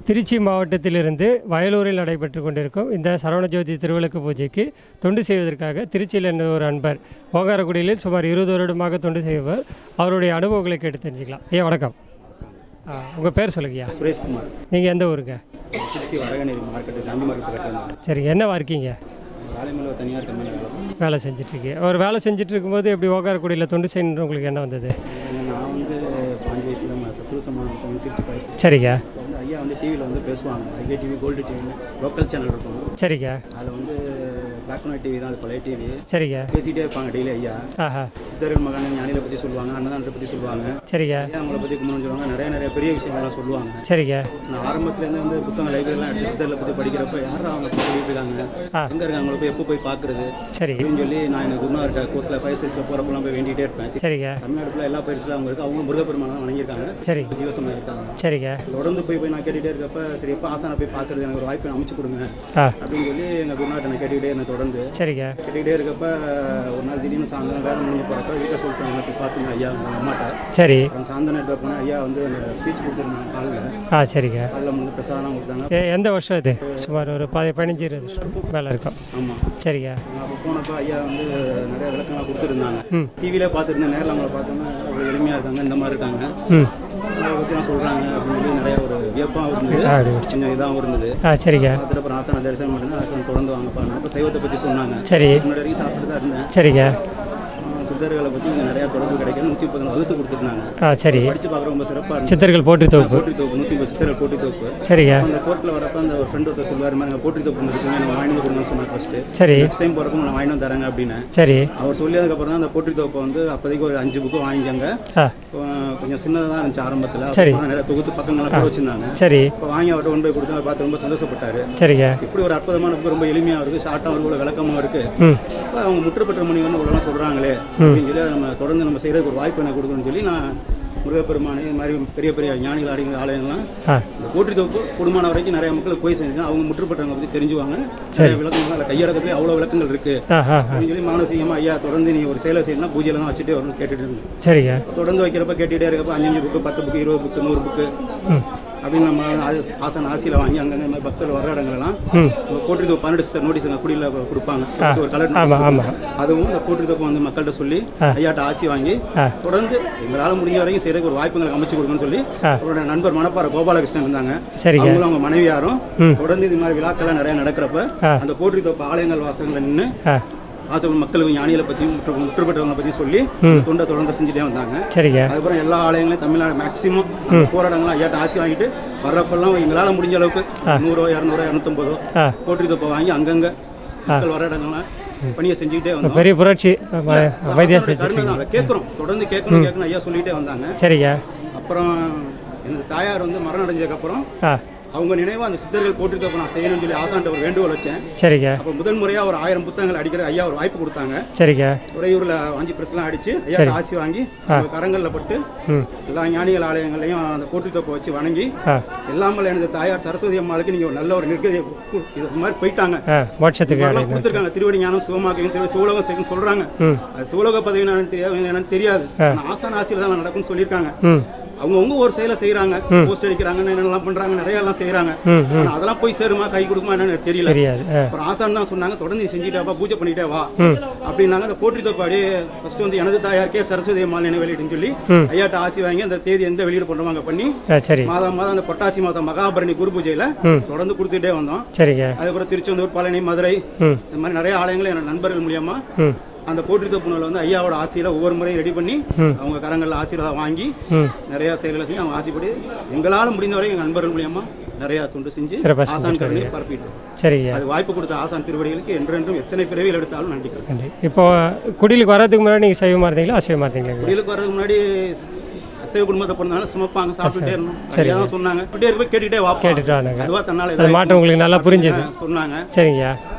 திருச்சி மாவட்டத்திலிருந்து வயலூரில் நடைபெற்று கொண்டிருக்கும் இந்த சரவணஜோதி திருவிளக்கு பூஜைக்கு தொண்டு செய்வதற்காக திருச்சியில் இருந்த ஒரு அன்பர் ஓங்காரக்குடியில் சுமார் இருபது வருடமாக தொண்டு செய்பவர் அவருடைய அனுபவங்களை கேட்டு தெரிஞ்சுக்கலாம் ஐயா வணக்கம் உங்கள் பேர் சொல்லுங்கய்யா சுரேஷ்குமார் நீங்கள் எந்த ஊருங்க திருச்சி வடகநேரி மார்க்கெட்டு காந்தி மார்க்கெட் கட்டியிருந்தாங்க சரி என்னவா இருக்கீங்க வேலைமேல தனியார் கம்பெனியில் வேலை பார்க்குறேன். வேலை செஞ்சிட்ருக்கீங்க ஒரு வேலை செஞ்சுட்டு இருக்கும்போது எப்படி ஓங்காரக்குடியில் தொண்டு செய்யணுன்ற உங்களுக்கு என்ன வந்தது நான் வந்து பாஞ்சு வயசுல நம்ம சத்ரு சமாதி சமயம் திருச்சி பயிற்சி சரிங்க வந்து ஐயா வந்து டிவியில் வந்து பேசுவாங்க ஐயா டிவி கோல்டு டிவின்னு லோக்கல் சேனல் இருக்கும் சரிங்க அதில் வந்து பிளாக் அண்ட் ஒயிட் டிவி தான் அது பழைய டிவி சரிங்க பேசிகிட்டே இருப்பாங்க டெய்லி ஐயா ஆஹா சித்தர்கள் மகான ஞானிகளை பற்றி சொல்லுவாங்க அன்னதானத்தை பற்றி சொல்லுவாங்க சரிங்க ஐயா அவங்கள பற்றி கும்பிடணும்னு சொல்லுவாங்க நிறைய நிறைய பெரிய விஷயங்கள்லாம் சொல்லுவாங்க சரிங்க நான் ஆரம்பத்துலேருந்து வந்து புத்தகம் லைப்ரரிலாம் எடுத்து சித்தர்களை பற்றி படிக்கிறப்ப யாரும் அவங்க பத்தி சொல்லிட்டு இருக்காங்க ஆ. எங்கே இருக்காங்க அவங்கள போய் எப்போ போய் பார்க்குறது சரி அப்படின்னு சொல்லி நான் எனக்கு குருநாதர்கிட்ட கோத்தில் ஃபைவ் சைஸில் போகிறப்பெல்லாம் போய் வேண்டிகிட்டே இருப்பேன் சரிங்க தமிழ்நாட்டில் எல்லா பயிற்சியில் அவங்க இருக்கு அவங்க முருகப்பெருமானம் வணங்கியிருக்காங்க சரி ஜீவசமாக இருக்காங்க சரிங்க தொடர்ந்து போய் போய் நான் கேட்டுகிட்டே இருக்கப்ப சரி எப்போ ஆசானை போய் பார்க்கறது எனக்கு ஒரு வாய்ப்பு அமைச்சு கொடுங்க ஆ அப்படின்னு சொல்லி எங்கள் குருநாட்டை நான் கேட்டுக்கிட்டே இருந்தேன் தொடர்ந்து சரிங்க கேட்டுக்கிட்டே இருக்கப்ப ஒரு நாள் திடீர்னு சாயந்தரம் வேலை முடிஞ்சு போகிறப்ப வீட்டை சொல்லிட்டு போய் பார்த்துங்க ஐயா உங்கள் அம்மாட்ட சரி அப்புறம் சாயந்தரம் இடத்துல போனால் ஐயா வந்து அந்த ஸ்பீச் கொடுத்துருந்தாங்க காலில் ஆ சரிங்க காலில் வந்து பிரசாதம் கொடுத்தாங்க எ- எந்த வருஷம் இது சுமார் ஒரு பதி பதினஞ்சு இருபது வருஷம் மேலே இருக்கும் ஆமாம் சரிங்க அப்போ போனப்போ ஐயா வந்து நிறைய விளக்கம்லாம் கொடுத்துருந்தாங்க ம். டிவியில் பார்த்துருந்தேன் நேரில் அவங்கள பார்த்தோம்னா அவ்வளோ எளிமையாக இருக்காங்க இந்த மாதிரி இருக்காங்க ம் அதை பற்றிலாம் சொல்கிறாங்க அப்படின்னு சொல்லி நிறைய ஒரு வியப்பாகவும் இருந்தது ஆ, அது கொஞ்சம் இதாகவும் இருந்தது ஆ சரிங்க பார்த்துட்டு அப்புறம் ஆசன தரிசனம் பண்ணி ஆசனம் தொடர்ந்து வாங்கப்பா நான் அப்போ சைவத்தை பற்றி சொன்னாங்க சரி முன்னாடி வரைக்கும் சாப்பிட்டு தான் இருந்தேன் சரிங்க ஆஹ் சித்தர்களை பற்றி இங்கே நிறையா தொடர்பு கிடைக்கும் நூற்றி முப்பது வகுத்து கொடுத்துருந்தாங்க ஆ சரி படித்து பார்க்குற ரொம்ப சிறப்பாக இருந்துச்சு சித்தர்கள் போற்றி தொகுப்பு போட்டி தோப்பு நூற்றி முப்பது சித்தர்கள் போட்டி தோப்பு சரிங்க அந்த கோர்ட்டில் வரப்போ அந்த ஒரு ஃப்ரெண்ட் ஒருத்தர் சொல்லுவார் மாதிரி போட்டி தோப்பு ஒன்று இருக்குங்க எனக்கு வாங்கி கொடுங்கன்னு சொன்னார் ஃபஸ்ட்டு சரி நெக்ஸ்ட் டைம் போகிறப்போ நான் வாங்கிட்டு வந்து தரேங்க அப்படின்னு சரி அவர் சொல்லியதுக்கப்புறம் தான் அந்த போட்டி தோப்பை வந்து அப்போதைக்கு ஒரு அஞ்சு புக்கு வாங்கிக்கங்க ஆ ஆஹ் கொஞ்சம் சின்னதாக தான் இருந்துச்சு ஆரம்பத்தில் சரி. நிறைய தொகுத்து பக்கங்கள்லாம் கூட வச்சுருந்தாங்க சரி இப்போ வாங்கி அவர்கிட்ட கொண்டு போய் கொடுத்து அவர் பார்த்து ரொம்ப சந்தோஷப்பட்டார் சரிங்க இப்படி ஒரு அற்புதமான புக்கு ரொம்ப எளிமையாக இருக்குது ஷார்ட்டாக இருக்கு விளக்கமாக இருக்குது ம் இப்போ அவங்க முற்றுப்பெற்ற மணி வந்து இவ்வளோலாம் சொல்கிறாங்களே அப்படின்னு சொல்லி அதை நம்ம தொடர்ந்து நம்ம செய்கிறதுக்கு ஒரு வாய்ப்பு எனக்கு கொடுக்கணும்னு சொல்லி நான் முருகப்பெருமானை இது மாதிரி பெரிய பெரிய ஞானிகள் அடிங்கிற ஆலயங்கள்லாம் ஆ இந்த போற்றி தொகுப்பு குடும்பமான வரைக்கும் நிறைய மக்களுக்கு போய் செஞ்சு அவங்க முற்றுப்பெற்றவங்க பற்றி தெரிஞ்சுவாங்க நிறைய விளக்கங்கள் அதில் கையடக்கத்துலேயே அவ்வளோ விளக்கங்கள் இருக்குது ஆ ஆ ஆ. அப்படின்னு சொல்லி மானசீகமாக ஐயா தொடர்ந்து நீ ஒரு சேலை செய்யணும்னா பூஜையில் தான் வச்சுட்டே வரணும்னு கேட்டுட்டு இருந்தேன் சரிங்க தொடர்ந்து வைக்கிறப்ப கேட்டுகிட்டே இருக்கப்ப அஞ்சு அஞ்சு புக்கு பத்து புக்கு இருபது புக்கு நூறு புக்கு ம் அப்படின்னு நம்ம ஆ- ஆசன ஆசியில் வாங்கி அங்கங்கே இந்த மாதிரி பக்தர்கள் வர இடங்கள்லாம் ம் இந்த போற்றி தொகுப்பு பன்னெண்டு சிஸ்டர் நோட்டீஸ் அங்கே குடியில் கொடுப்பாங்க ஒரு கலர் ஆமாம் ஆமாம் அதுவும் இந்த போற்றி தொகுப்பு வந்து மக்கள்கிட்ட சொல்லி ஐயாட்ட ஆசி வாங்கி ஆ. தொடர்ந்து எங்களால் முடிஞ்ச வரைக்கும் செய்யறதுக்கு ஒரு வாய்ப்புகளை அமைச்சு கொடுக்கணும்னு சொல்லி ஆ. அவரோட நண்பர் மணப்பாறை கோபாலகிருஷ்ணன் இருந்தாங்க சரிங்க அவங்களும் அவங்க மனைவியாரும் ம். தொடர்ந்து இது மாதிரி விழாக்கள்லாம் நிறைய நடக்கிறப்ப ஆ. அந்த போற்றி தொகுப்பு ஆலயங்கள் வாசகங்களை நின்று ஆ வாசகங்கள் மக்களுக்கு ஞானிகளை பற்றியும் முற்று முற்று பெற்றவங்களை பற்றியும் சொல்லி இந்த தொண்டை தொடர்ந்து செஞ்சுட்டே வந்தாங்க சரிங்க அதுக்கப்புறம் எல்லா ஆலயங்களையும் தமிழ்நாடு மேக்ஸிமம் போராட்டங்களும் ஐயாட்ட ஆசி வாங்கிட்டு வர்றப்பெல்லாம் எங்களால் முடிஞ்ச அளவுக்கு நூறோ இரநூறோ இரநூத்தம்பதோ ஆ போற்றி தொப்பை வாங்கி அங்கங்கே மக்கள் வர இடங்கள்லாம் பணியை செஞ்சுக்கிட்டே வந்தோம் பெரிய புரட்சி ம- அமைதியாக ஆசானுடைய செஞ்சு கருணை தான். அதை கேட்குறோம் தொடர்ந்து கேட்கணும் கேட்கணும் ஐயா சொல்லிட்டே வந்தாங்க சரிங்க அப்புறம் எனக்கு தாயார் வந்து மரணம் அடைஞ்சதுக்கப்புறம் ஆ அவங்க நினைவாக அந்த சித்தர்கள் போட்டுட்டு நான் செய்யணும்னு சொல்லி ஆசான்ட்ட ஒரு வேண்டுகோள் வச்சேன் சரிங்க அப்போ முதல் முறையாக ஒரு ஆயிரம் புத்தகங்கள் அடிக்கிற ஐயா ஒரு வாய்ப்பு கொடுத்தாங்க சரிங்க உறையூரில் வாஞ்சி பிரஸ்லாம் அடித்து ஐயா ஆட்சி வாங்கி அவங்க கரங்களில் பட்டு ம் எல்லா ஞானிகள் ஆலயங்களையும் அந்த போட்டி தொப்பை வச்சு வணங்கி ஆ எல்லாமல் எனது தாயார் சரஸ்வதி அம்மாளுக்கு நீங்கள் ஒரு நல்ல ஒரு நிர்கதியை கு- இது மாதிரி போயிட்டாங்க ஆ மோட்சத்துக்கு இதெல்லாம் கொடுத்துருக்காங்க திருவடி ஞானம் சிவமாக்கையும் திரு சிவலோகம் செய்யும் சொல்கிறாங்க ம் அது சிவலோக பதவி என்னன்னு தெரியாது என்னன்னு தெரியாது ஆனா ஆசான ஆசிரியர் தான் நடக்கும்னு சொல்லியிருக்காங்க ம் அவங்கவுங்க ஒரு செயலை செய்கிறாங்க போஸ்ட் அடிக்கிறாங்க என்னென்னலாம் பண்ணுறாங்க நிறைய எல்லாம் செய்கிறாங்க ம் ஆனா அதெல்லாம் போய் சேருமா கை கொடுக்குமா என்னன்னு எனக்கு தெரியல தெரியாது ஆ அப்புறம் ஆசான் தான் சொன்னாங்க தொடர்ந்து நீ செஞ்சுட்டாப்பா பூஜை பண்ணிட்டே வா ம் அப்படின்னாங்க அந்த போற்றி தொப்பாடி ஃபர்ஸ்ட் வந்து எனது தாயாருக்கே சரஸ்வதி அம்மாள் நினைவு வெளியிட்டுன்னு சொல்லி ம். ஐயாட்ட ஆசி வாங்கி அந்த தேதி எந்த வெளியீடு பண்ணுவாங்க பண்ணி ஆ சரி மாதம் மாதம் அந்த பொட்டாசி மாதம் மகாபரணி குரு பூஜையில் ம். தொடர்ந்து கொடுத்துட்டே வந்தோம் சரிங்க அதுக்கப்புறம் திருச்செந்தூர் பழனி மதுரை ம் இந்த மாதிரி நிறைய ஆலயங்கள் என்னோட நண்பர்கள் மூலியமா ம் அந்த போற்றி தொப்புணர்ல வந்து ஐயாவோட ஆசையில ஒவ்வொரு முறையும் ரெடி பண்ணி ம். அவங்க கரங்களில் ஆசீர்வாதம் வாங்கி ம் நிறைய செயல்களை செஞ்சு அவங்க ஆசைப்படி எங்களால் முடிந்த வரை எங்கள் நண்பர்கள் மூலியமா நிறைய தொண்டு செஞ்சு சிறப்பா ஆசான் கருணையை பரப்பிட்டு சரிங்க அது வாய்ப்பு கொடுத்த ஆசான் திருவடிகளுக்கு என்றென்றும் எத்தனை பிறவிகள் எடுத்தாலும் நன்றிகள் நன்றி இப்போ குடிலுக்கு வர்றதுக்கு முன்னாடி நீங்கள் சைவமாக இருந்தீங்களா அசைவமாக இருந்தீங்களா குடிலுக்கு வர்றதுக்கு முன்னாடி அசைவ குடும்பத்தை பிறந்தாலும் சமைப்பாங்க சாப்பிட்டுட்டே இருந்தோம் ஐயா தான் சொன்னாங்க அப்படியே இருக்க கேட்டுட்டே வாப்பா கேட்டுட்டு வாங்க அதுவா தன்னால அது மாற்றம் உங்களுக்கு நல்லா புரிஞ்சுது சொன்னாங்க சரிங்க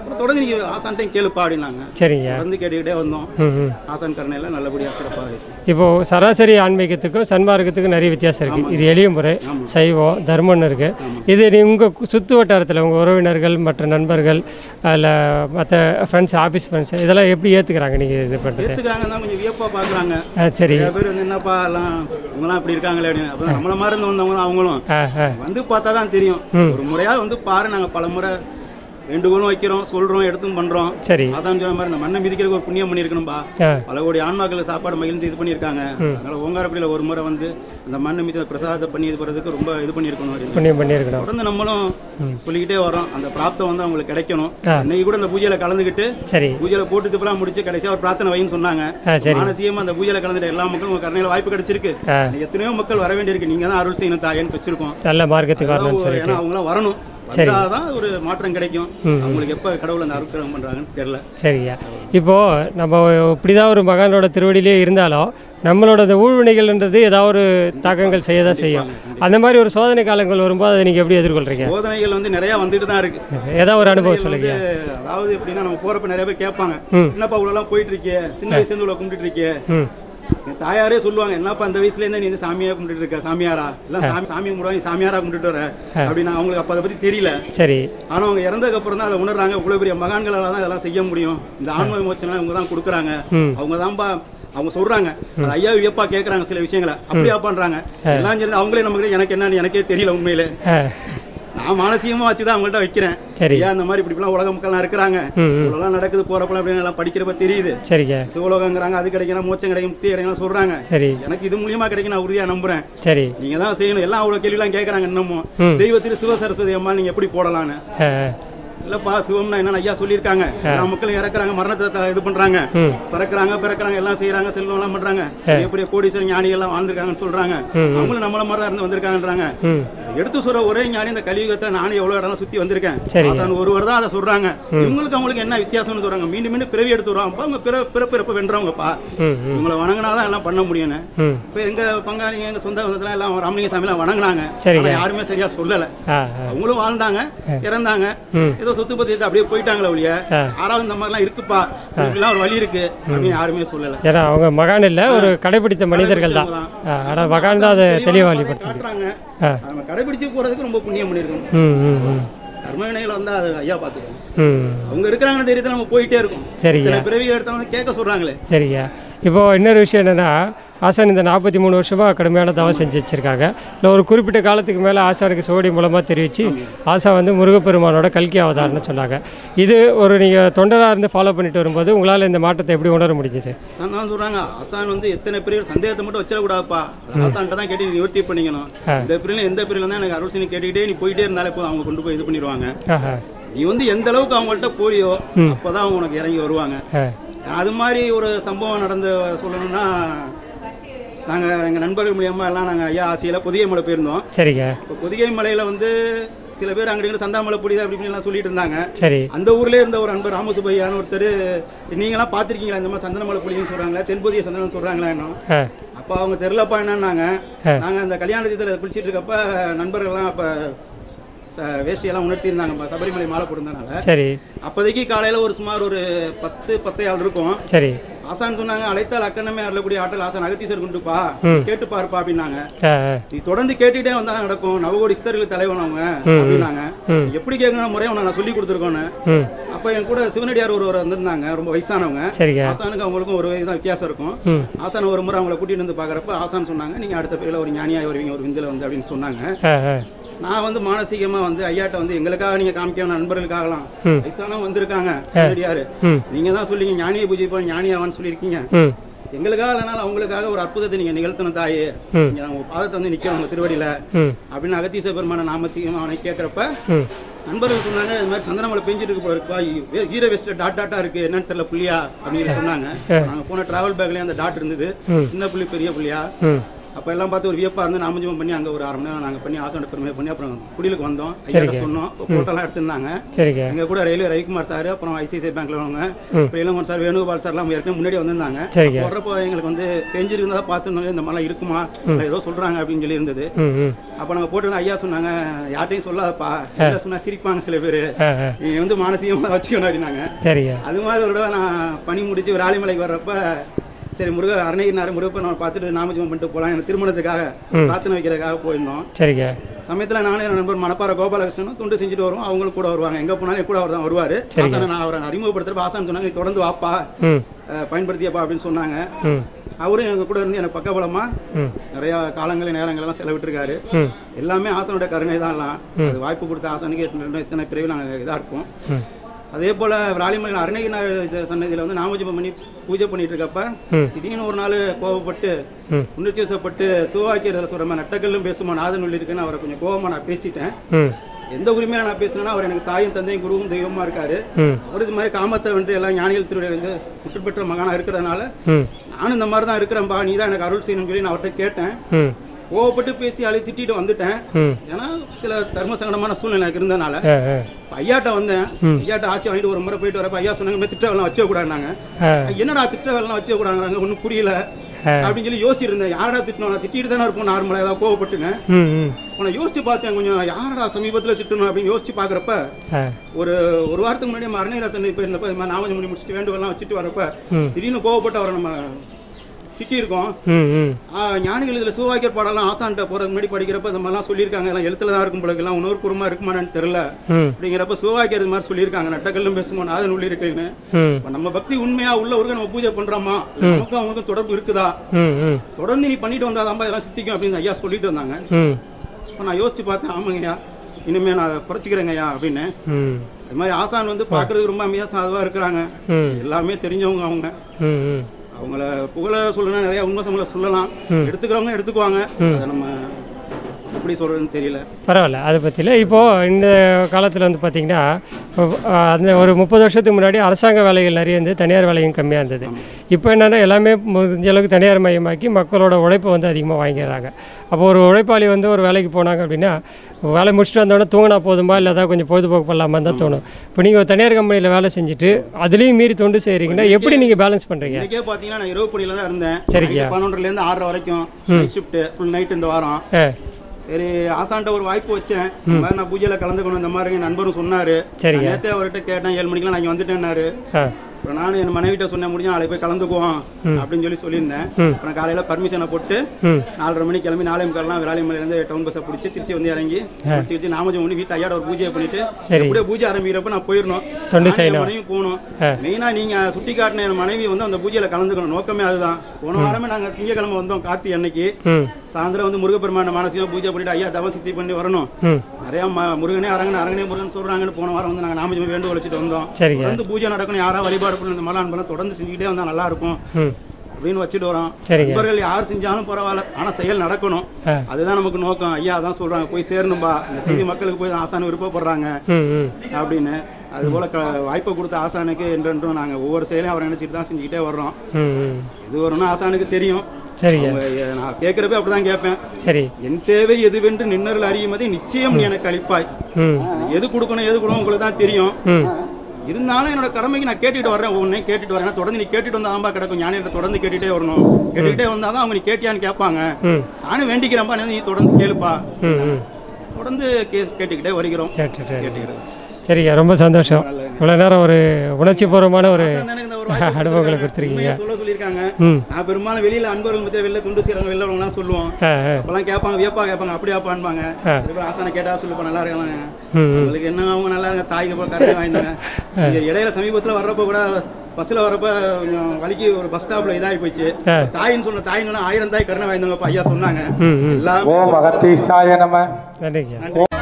அப்புறம் தொடர்ந்து நீங்கள் ஆசான்ட்டையும் கேளுப்பா அப்படின்னாங்க சரிங்க தொடர்ந்து கேட்டுக்கிட்டே வந்தோம் ம் ம் ஆசான் கருணையில் நல்லபடியாக சிறப்பாக இருக்கு இப்போது சராசரி ஆன்மீகத்துக்கும் சன்மார்க்கத்துக்கும் நிறைய வித்தியாசம் இருக்குது இது எளிய முறை சைவம் தர்மம்னு இருக்குது இது நீ உங்கள் சுற்று வட்டாரத்தில் உங்கள் உறவினர்கள் மற்ற நண்பர்கள் அதில் மற்ற ஃப்ரெண்ட்ஸ் ஆஃபீஸ் ஃப்ரெண்ட்ஸ் இதெல்லாம் எப்படி ஏற்றுக்கிறாங்க நீங்கள் இது பண்ணுறது ஏற்றுக்கிறாங்க தான் கொஞ்சம் வியப்பாக பார்க்குறாங்க சரி நிறைய பேர் வந்து என்னப்பா எல்லாம் இவங்களாம் இப்படி இருக்காங்களே அப்படின்னு அப்போ நம்மள மாதிரி இருந்து வந்தவங்களும் அவங்களும் ஆ ஆ வந்து பார்த்தா தான் தெரியும் ஒரு முறையாக வந்து பாரு நாங்கள் பல முறை வேண்டுகோளும் வைக்கிறோம் சொல்கிறோம் எடுத்தும் பண்ணுறோம் சரி அதான் சொன்ன மாதிரி இந்த மண்ணை மிதிக்கிறதுக்கு ஒரு புண்ணியம் பண்ணியிருக்கணும்பா ஆ பல கோடி ஆன்மாக்கள் சாப்பாடு மகிழ்ந்து இது பண்ணியிருக்காங்க அதனால ஓங்காரக்குடியில் ஒரு முறை வந்து அந்த மண்ணை மிதி பிரசாதத்தை பண்ணி இது பண்ணுறதுக்கு ரொம்ப இது பண்ணியிருக்கணும் அப்படின்னு. புண்ணியம் பண்ணியிருக்கணும் தொடர்ந்து நம்மளும் சொல்லிக்கிட்டே வரோம் அந்த பிராப்தம் வந்து அவங்களுக்கு கிடைக்கணும் ஆ. இன்னைக்கு கூட இந்த பூஜையில கலந்துக்கிட்டு சரி பூஜையில போட்டு திருப்பலாம் முடிச்சு கடைசியா ஒரு பிரார்த்தனை வைன்னு சொன்னாங்க ஆ சரி மானசீகமா அந்த பூஜையில கலந்துட்டு எல்லா மக்களும் உங்க கருணையில வாய்ப்பு கிடைச்சிருக்கு ஆ இன்னைக்கு எத்தனையோ மக்கள் வர வேண்டியிருக்கு நீங்க தான் அருள் செய்யணும் தாயன்னு வச்சிருக்கோம் நல்ல மார்க்கத்துக்கு வரணும்னு சொல்லி ஏன்னா அவங்களாம் வரணும் வந்தாதான் ஒரு மாற்றம் கிடைக்கும் அவங்களுக்கு எப்ப கடவுள் அந்த அருட்கரம் பண்றாங்கன்னு தெரியல சரிங்க இப்போது நம்ம இப்படி தான் ஒரு மகானோட திருவடியிலே இருந்தாலும் நம்மளோட இந்த ஊழ்வினைகள்ன்றது ஏதாவது ஒரு தாக்கங்கள் செய்ய தான் செய்யும் அந்த மாதிரி ஒரு சோதனை காலங்கள் வரும்போது அதை நீங்கள் எப்படி எதிர்கொள்கிறீங்க போதனைகள் வந்து நிறைய வந்துட்டு தான் இருக்கு ஏதாவது ஒரு அனுபவம் சொல்லுங்க வந்து, அதாவது எப்படின்னா நம்ம போறப்ப நிறைய பேர் கேட்பாங்க ம். என்னப்பா இவ்வளவு போயிட்டு இருக்கியே சின்ன வயசுல இருந்து இவ்வளவு கும்பிட்டு இருக்கியே ம் என் தாயாரே சொல்லுவாங்க என்னப்பா அந்த வயசுல இருந்து நீ வந்து சாமியா கும்பிட்டு இருக்க சாமியாரா இல்ல சாமி சாமி கும்பிடுவா நீ சாமியாரா கும்பிட்டு வர அப்படின்னு அவங்களுக்கு அப்ப அதை பத்தி தெரியல சரி ஆனா அவங்க இறந்ததுக்கு அப்புறம் தான் அதை உணர்றாங்க இவ்வளவு பெரிய மகான்களால தான் இதெல்லாம் செய்ய முடியும் இந்த ஆன்ம விமோச்சனம் இவங்க தான் கொடுக்குறாங்க ம். அவங்க தான்ப்பா அவங்க சொல்றாங்க அது ஐயா வியப்பா கேக்குறாங்க சில விஷயங்களை அப்படியா பண்றாங்க எல்லாம் சேர்ந்து அவங்களே நமக்கு எனக்கு என்னன்னு எனக்கே தெரியல உண்மையிலே ஆ நான் மானசீகமா வச்சு தான் அவங்கள்ட்ட வைக்கிறேன் சரி ஐயா இந்த மாதிரி இப்படிலாம் உலக மக்கள்லாம் இருக்கிறாங்க ம் ம் இவ்வளோலாம் நடக்குது போறப்பலாம் அப்படின்னு எல்லாம் படிக்கிறப்ப தெரியுது சரிங்க சிவலோகங்கிறாங்க அது கிடைக்கணும் மோச்சம் கிடைக்கும் முக்தி கிடைக்கணும் சொல்றாங்க சரி எனக்கு இது மூலியமா கிடைக்கும் நான் உறுதியா நம்புறேன் சரி நீங்க தான் செய்யணும் எல்லாம் அவ்வளவு கேள்விலாம் கேட்கறாங்க இன்னமும் ம். தெய்வத்தில் சிவ சரஸ்வதி அம்மா நீங்க எப்படி போடலான்னு ஆ இல்லப்பா சிவம்னா என்ன ஐயா சொல்லியிருக்காங்க எல்லா மக்களும் இறக்குறாங்க மரணத்தை த- இது பண்றாங்க ம் பிறக்குறாங்க பிறக்குறாங்க எல்லாம் செய்யறாங்க செல்வம் எல்லாம் பண்றாங்க பெரிய பெரிய கோடீஸ்வரர் ஞானிகள் எல்லாம் வாழ்ந்திருக்காங்கன்னு சொல்றாங்க ம். அவங்களும் நம்மள மாதிரி தான் இருந்து வந்திருக்காங்கன்றாங்க ம் எடுத்து சொல்ற ஒரே ஞானி இந்த கலியுகத்துல நானும் எவ்வளவு இடம் சுத்தி வந்திருக்கேன் சரிங்க. ஆசான் ஒருவர் தான் அதை சொல்றாங்க இவங்களுக்கு அவங்களுக்கு என்ன வித்தியாசம்னு சொல்றாங்க மீண்டும் மீண்டும் பிறவி எடுத்து வருவாங்க அவங்க பிற பிறப்பு இறப்பு வென்றவங்கப்பா ம் ம் இவங்களை வணங்கினாதான் எல்லாம் பண்ண முடியும்னு ம் இப்போ எங்க பங்காளிங்க எங்க சொந்த பந்தத்துல எல்லாம் ராமலிங்க சாமிலாம் வணங்குனாங்க சரிங்க. ஆனா யாருமே சரியா சொல்லல ஆ ஆ அவங்களும் வாழ்ந்தாங்க இறந்தாங்க ம் ஏதோ சொத்து பத்தி எடுத்து அப்படியே போயிட்டாங்களே ஒழிய ஆ. ஆறாவது இந்த மாதிரிலாம் இருக்குப்பா இப்படிலாம் ஒரு வழி இருக்கு அப்படின்னு யாருமே சொல்லல ஏன்னா அவங்க மகான் இல்லை ஒரு கடைபிடித்த மனிதர்கள் தான் ஆ, ஆனால் மகான் தான் அதை தெளிவாக வழிபடுத்து காட்டுறாங்க ஆ நம்ம கடைபிடிச்சு போறதுக்கு ரொம்ப புண்ணியம் பண்ணியிருக்கணும் ம் ம் ம் கர்ம வினைகள் வந்தா அது ஐயா பாத்துக்கணும் ம் அவங்க இருக்கிறாங்கன்னு தெரியுது நம்ம போயிட்டே இருக்கோம் சரிங்க இத்தனை பிறவி எடுத்தவங்க கேட்க சொல்றாங்களே சரிங்க இப்போ இன்னொரு விஷயம் என்னென்னா ஆசான் இந்த நாற்பத்தி மூணு வருஷமாக கடுமையான தவம் செஞ்சு வச்சுருக்காங்க இல்லை ஒரு குறிப்பிட்ட காலத்துக்கு மேலே ஆசானுக்கு சோடி மூலமாக தெரிவித்து ஆசா வந்து முருகப்பெருமானோட கல்கி அவதாரம்னு சொன்னாங்க இது ஒரு நீங்கள் தொண்டராக இருந்து ஃபாலோ பண்ணிட்டு வரும்போது உங்களால் இந்த மாற்றத்தை எப்படி உணர முடிஞ்சுது அசான் தான் சொல்றாங்க அசான் வந்து எத்தனை பிரிவு சந்தேகத்தை மட்டும் வச்சிடக்கூடாதுப்பா அசான்ட்ட தான் கேட்டு நீ நிவர்த்தி பண்ணிக்கணும் இந்த பிரிவில் எந்த பிரிவில் தான் எனக்கு அருள்சனி கேட்டுக்கிட்டே நீ போயிட்டே இருந்தாலே போதும் அவங்க கொண்டு போய் இது பண்ணிடுவாங்க ஆஹா நீ வந்து எந்த அளவுக்கு அவங்கள்ட்ட போறியோ அப்பதான் அவங்க உனக்கு இறங்கி வருவாங்க ஆ அது மாதிரி ஒரு சம்பவம் நடந்து சொல்லணும்னா நாங்கள் எங்கள் நண்பர்கள் மூலியமாக எல்லாம் நாங்கள் ஐயா ஆசையில் பொதிகை மலை போயிருந்தோம் சரிங்க இப்போ பொதிகை மலையில் வந்து சில பேர் அங்கே சந்தாமலை புடிது அப்படி இப்படின்னு எல்லாம் சொல்லிட்டு இருந்தாங்க சரி அந்த ஊர்லயே இருந்த ஒரு அன்பர் ராமசுபையான்னு ஒருத்தர் நீங்களாம் பார்த்துருக்கீங்களா இந்த மாதிரி சந்தனமலை புலின்னு சொல்கிறாங்களா தென்பொதிய சந்தனம் சொல்கிறாங்களா இன்னும் ஆ அப்போ அவங்க தெரிலப்பா என்னன்னாங்க நாங்கள் அந்த கல்யாண தீர்த்தத்தில் குளிச்சிட்டு இருக்கப்ப நண்பர்கள்லாம் அப்போ வேஷ்டியெல்லாம் உணர்த்தியிருந்தாங்க சபரிமலை மாலை போட்டிருந்தனால சரி அப்போதைக்கு காலையில் ஒரு சுமார் ஒரு பத்து பத்தே ஆள் இருக்கும் சரி ஆசான் சொன்னாங்க அழைத்தால் அக்கணமே அருளக்கூடிய ஆற்றல் ஆசான் அகத்தீசர் கொண்டுப்பா ம். கேட்டு பாருப்பா அப்படின்னாங்க ஆ ஆ நீ தொடர்ந்து கேட்டுட்டே வந்தா நடக்கும் நவகோடி சித்தர்கள் தலைவன் அவங்க அப்படின்னாங்க ம். எப்படி கேட்கணும் முறையை உனக்கு நான் சொல்லி கொடுத்துருக்கோன்னு ம் அப்போ என் கூட சிவனடியார் ஒருவர் வந்திருந்தாங்க ரொம்ப வயசானவங்க சரிங்க ஆசானுக்கு அவங்களுக்கும் ஒரு வயது தான் வித்தியாசம் இருக்கும் ம் ஆசான் ஒரு முறை அவங்கள கூட்டிட்டு வந்து பார்க்குறப்ப ஆசான் சொன்னாங்க நீங்கள் அடுத்த பிரிவில் ஒரு ஞானியாக வருவீங்க ஒரு விந்தில் வந்து அப்படின்னு சொன்னாங்க ஆ ஆ நான் வந்து மானசீகமாக வந்து ஐயாட்ட வந்து எங்களுக்காக நீங்கள் காமிக்க நண்பர்களுக்காகலாம் ம். வயசானவங்க வந்திருக்காங்க சிவனடியார் ம் நீங்கள் தான் சொல்லிங்க ஞானியை பூஜிப்போம் ஞானியாவான்னு சொல்லியிருக்கீங்க ம் எங்களுக்காக இல்லைனாலும் அவங்களுக்காக ஒரு அற்புதத்தை நீங்கள் நிகழ்த்தணும் தாயே ம். நீங்கள் உங்கள் பாதத்தை வந்து நிற்கணும் உங்கள் திருவடியில் ம் அப்படின்னு அகத்தீச பெருமான நாமசீகமாக அவனை கேட்குறப்ப ம் நண்பர்கள் சொன்னாங்க இது மாதிரி சந்தனமலை பெஞ்சிட்டு இருக்கு போல இருக்குப்பா ஈ- ஈர வெஸ்ட்ல டாட் டாட்டா இருக்கு என்னன்னு தெரியல புள்ளியா அப்படின்னு சொன்னாங்க நாங்க போன டிராவல் பேக்லயே அந்த டாட் இருந்தது சின்ன புள்ளி பெரிய புள்ளியா ம் அப்போ எல்லாம் பார்த்து ஒரு வியப்பா இருந்து நாமஜபம் பண்ணி அங்கே ஒரு அரை மணி நேரம் நாங்கள் பண்ணி ஆசான பெருமை பண்ணி அப்புறம் குடிலுக்கு வந்தோம் சரிங்க. ஐயாட்ட சொன்னோம் ஃபோட்டோலாம் எடுத்திருந்தாங்க சரிங்க எங்க கூட ரயில்வே ரவிக்குமார் சார் அப்புறம் ஐசிஐசிஐ பேங்க்ல உள்ளவங்க அப்புறம் இளங்கோன் சார் வேணுகோபால் சார்லாம் ஏற்கனவே முன்னாடி வந்திருந்தாங்க சரிங்க போடுறப்போ எங்களுக்கு வந்து பெஞ்சிருந்ததா பார்த்துருந்தோம் இந்த மாதிரிலாம் இருக்குமா இல்லை ஏதோ சொல்றாங்க அப்படின்னு சொல்லி இருந்தது ம் ம் அப்போ நாங்கள் போட்டிருந்தோம் ஐயா சொன்னாங்க யார்ட்டையும் சொல்லாதப்பா என்ன சொன்னா சிரிப்பாங்க சில பேர் ஆ ஆ நீங்க வந்து மானசீகமாக வச்சுக்கணும் அப்படின்னாங்க சரிங்க அது மாதிரி ஒரு தடவை நான் பணி முடிச்சு ஒரு ஆலிமலைக்கு வர்றப்ப சரி முருக அருணகிரினார் முருகப்ப நம்ம பார்த்துட்டு நாமஜபம் பண்ணிட்டு போகலாம் எனக்கு திருமணத்துக்காக பிரார்த்தனை வைக்கிறதுக்காக போயிருந்தோம் சரிங்க சமயத்தில் நானும் என் நண்பர் மணப்பாறை கோபாலகிருஷ்ணனும் துண்டு செஞ்சுட்டு வருவோம் அவங்களும் கூட வருவாங்க எங்கே போனாலும் என் கூட அவர் தான் வருவார் ஆசான நான் அவரை அறிமுகப்படுத்துறப்ப ஆசான் சொன்னாங்க "நீ தொடர்ந்து வாப்பா ம் அஹ், பயன்படுத்தியப்பா அப்படின்னு சொன்னாங்க ம் அவரும் எங்கள் கூட இருந்து எனக்கு பக்கபலமாக ம் நிறையா காலங்கள் நேரங்களெல்லாம் செலவிட்டிருக்காரு ம் எல்லாமே ஆசனோட கருணை தான் எல்லாம் அது வாய்ப்பு கொடுத்த ஆசனுக்கு எத்தனை எத்தனை பிரிவு நாங்கள் இதாக இருப்போம் ம் அதே போல் விராலிமலையில் அருணகிரிநாத சன்னதியில் வந்து நாமஜபம் பண்ணி பூஜை பண்ணிட்டு இருக்கப்ப ம். திடீர்னு ஒரு நாள் கோவப்பட்டு ம். உணர்ச்சி வசப்பட்டு சிவாக்கியத்தில் சொல்கிற மாதிரி நட்டக்கல்லும் பேசுமா நாதன் இருக்குன்னு அவரை கொஞ்சம் கோவமாக நான் பேசிட்டேன் ம் எந்த உரிமையில நான் பேசினேன்னா அவர் எனக்கு தாயும் தந்தையும் குருவும் தெய்வமா இருக்காரு ம் அவர் இது மாதிரி காமத்தை வென்று எல்லாம் ஞானிகள் திருவிழிருந்து முற்று பெற்ற மகனா இருக்கிறதுனால ம் நானும் இந்த மாதிரி தான் இருக்கிறேன்பா நீ தான் எனக்கு அருள் செய்யணும்னு சொல்லி நான் அவர்கிட்ட கேட்டேன் ம் கோவப்பட்டு பேசி அழி திட்டிட்டு வந்துட்டேன் ம் ஏன்னா சில தர்ம சங்கடமான சூழ்நிலை எனக்கு இருந்தனால ஆ ஆ இப்ப ஐயாட்ட வந்தேன் ஐயாட்ட ஆசை வாங்கிட்டு ஒரு முறை போயிட்டு வரப்ப ஐயா சொன்னாங்க "இந்த மாதிரி திட்ட வேலை வச்ச கூடாதுனாங்க ஆ என்னடா திட்ட வேலை வச்ச கூடாதுங்க ஒன்றும் புரியல அப்படின்னு சொல்லி யோசிச்சிட்டு இருந்தேன் யாரடா திட்டணும் நான் திட்டிட்டு தானே இருப்போம் நார்மலாக ஏதாவது கோவப்பட்டுங்க ம் ம் நான் யோசிச்சு பார்த்தேன் கொஞ்சம் யாரடா சமீபத்தில் திட்டணும் அப்படின்னு யோசிச்சு பார்க்குறப்ப ஆ ஒரு ஒரு வாரத்துக்கு முன்னாடி நம்ம அருணகிராசன் இப்போ இருந்தப்ப இது மாதிரி நாமஜம் பண்ணி முடிச்சுட்டு வேண்டுகோள்லாம் வச்சுட்டு வரப்ப ம். திடீர்னு கோவப்பட்டு அவரை நம்ம திட்டி இருக்கோம் ம் ம் ஆ, ஞானிகள் இதில் சிவவாக்கியர் பாடலாம் ஆசான்ட்ட போகிறதுக்கு முன்னாடி படிக்கிறப்ப இந்த மாதிரிலாம் சொல்லியிருக்காங்க எல்லாம் எழுத்துல தான் இருக்கும் போல எல்லாம் உணர்வுபூர்வமாக இருக்குமான்னு தெரியல ம் அப்படிங்கிறப்ப சிவவாக்கியர் இது மாதிரி சொல்லியிருக்காங்க நட்டக்கல்லும் பேசுமா நாதன் உள்ளி இருக்குன்னு ம் இப்ப நம்ம பக்தி உண்மையா உள்ள ஒருக்க நம்ம பூஜை பண்றோமா நமக்கும் அவங்களுக்கும் தொடர்பு இருக்குதா ம் ம் தொடர்ந்து நீ பண்ணிட்டு வந்தாதான்பா இதெல்லாம் சித்திக்கும் அப்படின்னு ஐயா சொல்லிட்டு வந்தாங்க ம் அப்ப நான் யோசிச்சு பார்த்தேன் ஆமாங்கய்யா இனிமே நான் குறைச்சிக்கிறேங்கய்யா அப்படின்னு ம் அது மாதிரி ஆசான் வந்து பார்க்கறதுக்கு ரொம்ப அமையா சாதுவா இருக்கிறாங்க ம் எல்லாமே தெரிஞ்சவங்க அவங்க ம் ம் அவங்கள புகழ சொல்லணும் நிறைய உண்மை சம்பளம் சொல்லலாம் எடுத்துக்கிறவங்க எடுத்துக்குவாங்க அதை நம்ம எப்படி சொல்றதுன்னு தெரியல பரவாயில்ல அதை பற்றியில் இப்போது இந்த காலத்தில் வந்து பார்த்திங்கன்னா இப்போ, அஹ், அந்த ஒரு முப்பது வருஷத்துக்கு முன்னாடி அரசாங்க வேலைகள் நிறைய இருந்து தனியார் வேலையும் கம்மியாக இருந்தது இப்போ என்னென்னா எல்லாமே முடிஞ்ச அளவுக்கு தனியார் மயமாக்கி மக்களோட உழைப்பை வந்து அதிகமாக வாங்கிடுறாங்க அப்போ ஒரு உழைப்பாளி வந்து ஒரு வேலைக்கு போனாங்க அப்படின்னா வேலை முடிச்சுட்டு வந்தோடனே தூங்கினா போதுமா இல்லை ஏதாவது கொஞ்சம் பொழுதுபோக்கு பண்ணலாமா தான் தோணும் இப்போ நீங்கள் ஒரு தனியார் கம்பெனியில் வேலை செஞ்சுட்டு அதுலேயும் மீறி தொண்டு செய்கிறீங்கன்னா எப்படி நீங்கள் பேலன்ஸ் பண்ணுறீங்க இன்னைக்கே பாத்தீங்கன்னா நான் இரவு பணியில தான் இருந்தேன் சரிங்கய்யா. நைட்டு பன்னெண்டுல இருந்து ஆறரை வரைக்கும் நைட் ஷிஃப்ட் ஃபுல் நைட் இந்த வாரம் ஆ சரி ஆசான்ட்ட ஒரு வாய்ப்பு வச்சேன் இந்த மாதிரி நான் பூஜையில கலந்துக்கணும் இந்த மாதிரி என் நண்பரும் சொன்னாரு சரிங்க. நான் நேத்தே அவர்கிட்ட கேட்டேன் ஏழு மணிக்கெல்லாம் நான் இங்க வந்துட்டேன்னாரு ஆ அப்புறம் நானும் என் மனைவிட்ட சொன்னேன் முடிஞ்சா நாளை போய் கலந்துக்குவோம் அப்படின்னு சொல்லி சொல்லியிருந்தேன் அப்புறம் காலையில பர்மிஷனை போட்டு ம் நாலரை மணிக்கு கிளம்பி நாலே முக்கால்லாம் விராலிமலையிலேருந்து டவுன் பஸ்ஸை பிடிச்சி திருச்சி வந்து இறங்கி பிடிச்சி வச்சு நாமஜம் பண்ணி வீட்டில் ஐயாட ஒரு பூஜையை பண்ணிட்டு சரி. அப்படியே பூஜை ஆரம்பிக்கிறப்ப நான் போயிடணும் தொண்டு நானும் என் மனைவி போகணும் ஆ. மெயினா நீங்க சுட்டி காட்டின என் மனைவி வந்து அந்த பூஜையில கலந்துக்கணும் நோக்கமே அதுதான் போன வாரமே நாங்க திங்கக்கிழமை வந்தோம் கார்த்தி அன்னைக்கு ம் சாயந்தரம் வந்து முருகப்பெருமான மனசையும் பூஜை பண்ணிட்டு ஐயா தவம் சித்தி பண்ணி வரணும் ம் நிறைய ம- முருகனே அரங்கனே அரங்கனே முருகன் சொல்றாங்கன்னு போன வாரம் வந்து நாங்க நாமஜம் வேண்டுகோள் வச்சுட்டு வந்தோம் சரிங்க தொடர்ந்து பூஜை நடக்கணும் யாரா வழிபாடு பண்ணணும் இந்த மாதிரிலாம் அன்பெல்லாம் தொடர்ந்து செஞ்சுக்கிட்டே வந்தா நல்லா இருக்கும் ம் அப்படின்னு வச்சுட்டு வரோம் சரிங்க. நண்பர்கள் யார் செஞ்சாலும் பரவாயில்ல ஆனா செயல் நடக்கணும் ஆ அதுதான் நமக்கு நோக்கம் ஐயா அதான் சொல்றாங்க போய் சேரணும்பா இந்த செய்தி மக்களுக்கு போய் ஆசான விருப்பப்படுறாங்க ம் ம் அப்படின்னு அதுபோல க வாய்ப்பை கொடுத்த ஆசானுக்கு என்றென்றும் நாங்க ஒவ்வொரு செயலையும் அவரை நினைச்சிட்டு தான் செஞ்சுக்கிட்டே வர்றோம் ம் ம் இது வரும்னு ஆசானுக்கு தெரியும் சரிங்க அவங்க, எ, நான் கேட்கிறப்ப அப்படிதான் கேட்பேன் சரி என் தேவை எதுவென்று நின்னர்கள் அறியுமதை நிச்சயம் நீ எனக்கு அளிப்பாய் ம் எது கொடுக்கணும் எது கொடுக்கணும் உங்களுக்கு தான் தெரியும் ம் இருந்தாலும் என்னோட கடமைக்கு நான் கேட்டுட்டு வரேன் ஒவ்வொன்றையும் கேட்டுட்டு வரேன் ஏன்னா தொடர்ந்து நீ கேட்டுட்டு வந்தாதான் கிடக்கும் ஞானிகிட்ட தொடர்ந்து கேட்டுட்டே வரணும் கேட்டுக்கிட்டே வந்தாதான் அவங்க நீ கேட்டியான்னு கேட்பாங்க ம் நானும் வேண்டிக்கிறேன்ப்பா நீ தொடர்ந்து கேளுப்பா ம் ம் தொடர்ந்து கே கேட்டுக்கிட்டே வருகிறோம் கேட்டுட்டு கேட்டுக்கிறேன் சரிங்க ரொம்ப சந்தோஷம் இவ்வளோ நேரம் ஒரு உணர்ச்சி பூர்வமான ஒரு எனக்கு இந்த ஒரு வாய்ப்பு அனுபவங்களை கொடுத்திருக்காங்க. கொடுத்துருக்கீங்க உண்மையை சொல்ல சொல்லியிருக்காங்க ம் நான் பெரும்பாலும் வெளியில அன்பர்கள் மத்திய வெளில துண்டு செய்யறவங்க வெளில வரவங்களாம் சொல்லுவோம் ஆ ஆ அப்பெல்லாம் கேட்பாங்க வியப்பா கேட்பாங்க அப்படியாப்பான்பாங்க ஆ. சில பேர் ஆசான கேட்டா சொல்லுப்பா நல்லா இருக்கலாம் ம் ம் உங்களுக்கு என்ன அவங்க நல்லா இருங்க தாய்க்கு போய் கருணை வாய்ந்தாங்க இங்க இடையில சமீபத்துல வர்றப்ப கூட பஸ்ல வரப்ப கொஞ்சம் வலிக்கு ஒரு பஸ் ஸ்டாப்ல இதாகி போச்சு ஆ. தாயின்னு சொன்ன தாயின்னு சொன்னா ஆயிரம் தாய் கருணை வாய்ந்தவங்க ஐயா சொன்னாங்க ம் ம் எல்லாமே ஓம் அகத்தீசாய நம நன்றிங்க நன்றி